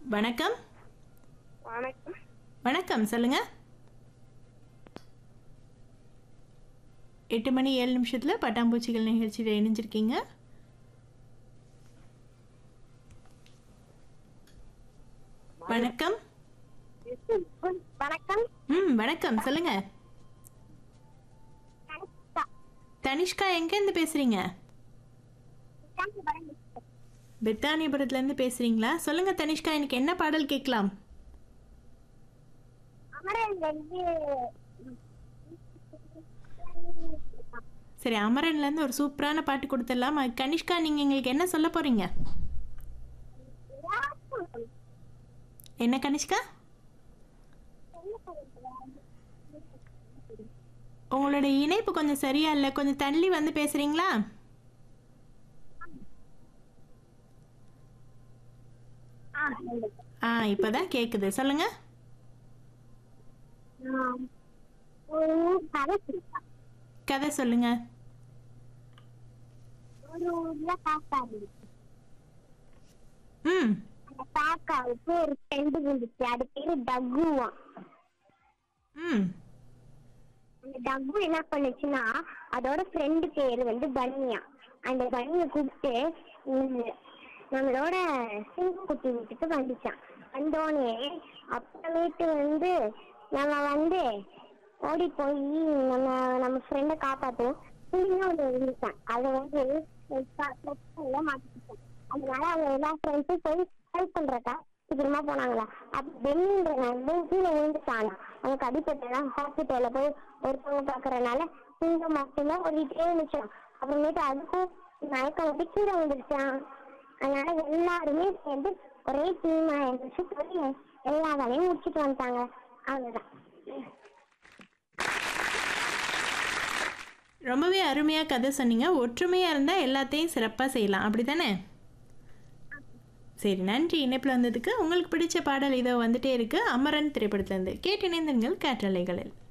வணக்கம் வணக்கம் வணக்கம் சொல்லுங்க எட்டு மணி ஏழு நிமிஷத்தில் பட்டாம்பூச்சிகள் நிகழ்ச்சியில் இணைஞ்சிருக்கீங்க வணக்கம் வணக்கம் ம் வணக்கம் சொல்லுங்க தனிஷ்கா எங்கேருந்து பேசுறீங்க பெத்தானியபுரத்துலேருந்து பேசுறீங்களா சொல்லுங்க தனிஷ்கா எனக்கு என்ன பாடல் கேட்கலாம் அமரன் வந்து சரி அமரன்லேருந்து ஒரு சூப்பரான பாட்டு கொடுத்துடலாம் அது கனிஷ்கா நீங்கள் எங்களுக்கு என்ன சொல்ல போறீங்க என்ன கனிஷ்கா உங்களோட இணைப்பு கொஞ்சம் சரியா இல்லை கொஞ்சம் தள்ளி வந்து பேசுறீங்களா ஆ, ஆ இப்போதான் கேட்குது சொல்லுங்க ஆம். ஒரு கதை சொல்லுங்க. கதை சொல்லுங்க ஒரு ஊர்ல காக்கா இருந்துச்சு ம் அந்த காக்காவுக்கு ஒரு ஃப்ரெண்டு இருந்துச்சு அது பேரு டக்குவான் ம் அந்த டக்கு என்ன பண்ணுச்சுன்னா அதோட ஃப்ரெண்டு பேரு வந்து பன்னியா அந்த பன்னியை கூப்பிட்டு உம், நம்மளோட சிங்கக்குட்டி வீட்டுக்கு வந்துச்சான் வந்தோடனே அப்புறமேட்டு வந்து நம்ம வந்து ஓடி போய் நம்ம நம்ம ஃப்ரெண்டை காப்பாற்றுவோம் சிங்கம் ஒன்று இருந்துச்சான் அதை வந்து பிரச்சனையில மாட்டிக்கிட்டான் அதனால அவங்க எல்லா ஃப்ரெண்ட்ஸும் போய் ஹெல்ப் பண்றக்கா சீக்கிரமா போனாங்களா அப்ப பெண்ணின்ற நண்பன் கீழே விழுந்துட்டாங்க அவனுக்கு அடிப்பட்டதான் ஹாஸ்பிட்டல்ல போய் ஒருத்தவங்க பாக்குறதுனால சிங்கம் மட்டும்தான் ஓடிட்டே இருந்துச்சான் அப்புறமேட்டு அதுக்கும் மயக்கம் வந்து கீழே விழுந்துருச்சான் அதனால எல்லாருமே சேர்ந்து ஒரே டீமா இருந்துச்சு போய் எல்லா வேலையும் முடிச்சுட்டு வந்துட்டாங்க அவ்வளவுதான் ரொம்பவே அருமையாக கதை சொன்னீங்க ஒற்றுமையாக இருந்தால் எல்லாத்தையும் சிறப்பாக செய்யலாம் அப்படி தானே சரி நன்றி இணைப்பில் வந்ததுக்கு உங்களுக்கு பிடிச்ச பாடல் இதோ வந்துட்டே இருக்கு அமரன் திரைப்படத்துலேருந்து கேட்டு இணைந்தங்கள் காற்றலைகளில்